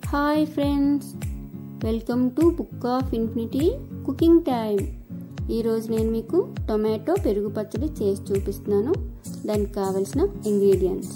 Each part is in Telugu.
hi friends welcome to book of infinity cooking time ఈరోజు నేను మీకు టొమాటో పెరుగు పచ్చడి చేసి చూపిస్తున్నాను దానికి కావలసిన ఇంగ్రీడియంట్స్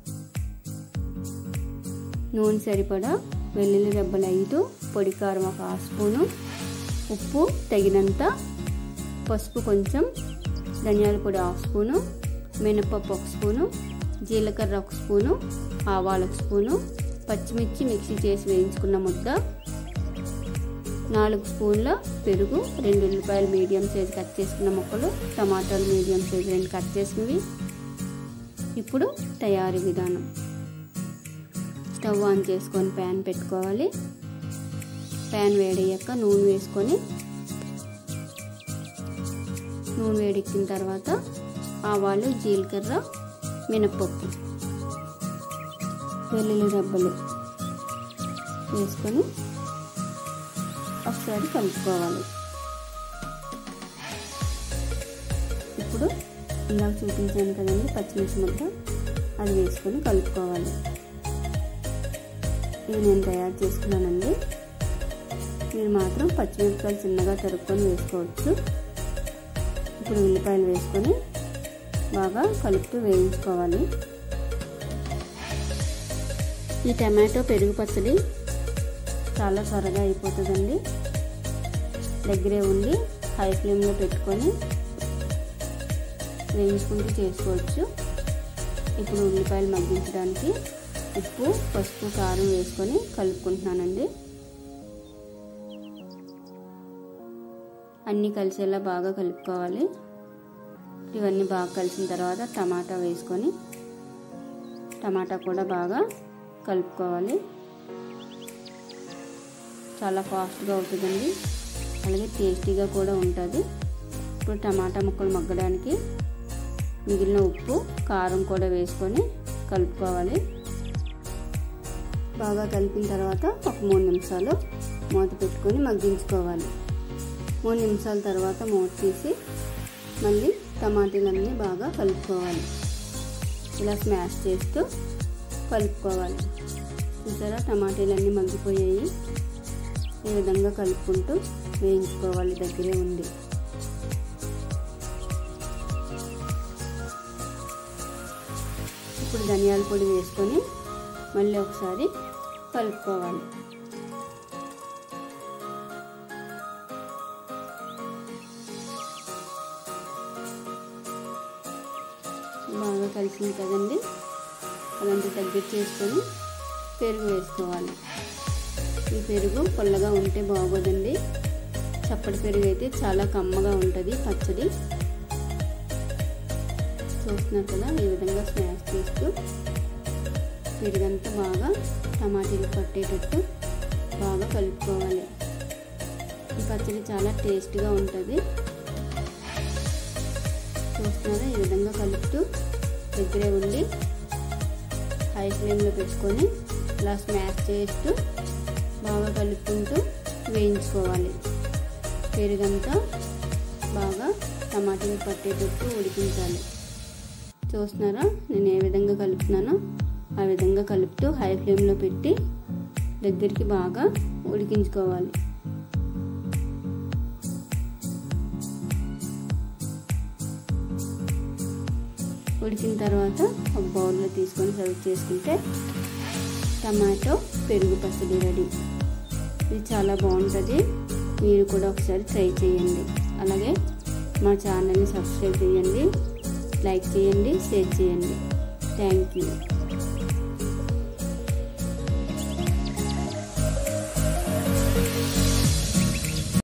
నూనె సరిపడా వెల్లుల్లి రెబ్బలు ఐదు పొడి కారం ఒక హాఫ్ స్పూను ఉప్పు తగినంత పసుపు కొంచెం ధనియాల పొడి హాఫ్ స్పూను మినపప్పు ఒక స్పూను జీలకర్ర ఒక స్పూను ఆవాలు ఒక స్పూను పచ్చిమిర్చి మిక్సీ చేసి వేయించుకున్న ముద్ద నాలుగు స్పూన్ల పెరుగు రెండు ఉల్లిపాయలు మీడియం సైజ్ కట్ చేసుకున్న ముక్కలు టమాటాలు మీడియం సైజ్ రెండు కట్ చేసినవి ఇప్పుడు తయారీ విధానం స్టవ్ ఆన్ చేసుకొని ప్యాన్ పెట్టుకోవాలి ప్యాన్ వేడయ్యాక నూనె వేసుకొని నూనె వేడెక్కిన తర్వాత ఆవాలు జీలకర్ర మినపప్పు వెల్లుల్లి రబ్బలు వేసుకొని ఒకసారి కలుపుకోవాలి ఇప్పుడు ఇందాక చూపించాను కదండి పచ్చిమిర్చి ముద్ద అది వేసుకొని కలుపుకోవాలి ఇది నేను తయారు చేసుకున్నానండి మీరు మాత్రం పచ్చిమిరపకాయలు చిన్నగా తరుక్కొని వేసుకోవచ్చు ఇప్పుడు ఉల్లిపాయలు వేసుకొని బాగా కలుపుతూ వేయించుకోవాలి ఈ టమాటో పెరుగు పచ్చడి చాలా త్వరగా అయిపోతుందండి దగ్గరే ఉండి హై ఫ్లేమ్లో పెట్టుకొని వేయించుకుంటూ చేసుకోవచ్చు ఇప్పుడు ఉల్లిపాయలు మగ్గించడానికి ఉప్పు పసుపు కారం వేసుకొని కలుపుకుంటున్నానండి అన్నీ కలిసేలా బాగా కలుపుకోవాలి ఇవన్నీ బాగా కలిసిన తర్వాత టమాటా వేసుకొని టమాటా కూడా బాగా కలుపుకోవాలి చాలా ఫాస్ట్గా అవుతుందండి అలాగే టేస్టీగా కూడా ఉంటుంది ఇప్పుడు టమాటా ముక్కలు మగ్గడానికి మిగిలిన ఉప్పు కారం కూడా వేసుకొని కలుపుకోవాలి బాగా కలిపిన తర్వాత ఒక మూడు నిమిషాలు మూత పెట్టుకొని మగ్గించుకోవాలి మూడు నిమిషాల తర్వాత మూత తీసి మళ్ళీ టమాటీలన్నీ బాగా కలుపుకోవాలి ఇలా స్మాష్ చేస్తూ కలుపుకోవాలి చూసారా టమాటీలన్నీ మగ్గిపోయాయి ఈ విధంగా కలుపుకుంటూ వేయించుకోవాలి దగ్గరే ఉంది ఇప్పుడు ధనియాల పొడి వేసుకొని మళ్ళీ ఒకసారి కలుపుకోవాలి బాగా కలిసింది కదండి అలాంటి దగ్గర చేసుకొని పెరుగు వేసుకోవాలి ఈ పెరుగు పొల్లగా ఉంటే బాగోదండి చప్పటి పెరుగు అయితే చాలా కమ్మగా ఉంటుంది పచ్చడి చూస్తున్నారు కదా ఈ విధంగా స్మాష్ చేస్తూ పెరుగంతా బాగా టమాటీలు పట్టేటట్టు బాగా కలుపుకోవాలి ఈ పచ్చడి చాలా టేస్ట్గా ఉంటుంది చూస్తున్నారా ఈ విధంగా కలుపుతూ దగ్గరే ఉండి హై ఫ్లేమ్లో పెట్టుకొని ఇలా స్మాష్ చేస్తూ బాగా కలుపుకుంటూ వేయించుకోవాలి పెరుగంతా బాగా టమాటాలు పట్టేటట్టు ఉడికించాలి చూస్తున్నారా నేను ఏ విధంగా కలుపుతున్నానో ఆ విధంగా కలుపుతూ హై ఫ్లేమ్లో పెట్టి దగ్గరికి బాగా ఉడికించుకోవాలి ఉడికిన తర్వాత ఒక బౌల్లో తీసుకొని సర్వ్ చేసుకుంటే టమాటో పెరుగు పచ్చడి రెడీ ఇది చాలా బాగుంటుంది మీరు కూడా ఒకసారి ట్రై చేయండి అలాగే మా ఛానల్ని సబ్స్క్రైబ్ చేయండి లైక్ చేయండి షేర్ చేయండి థ్యాంక్ యూ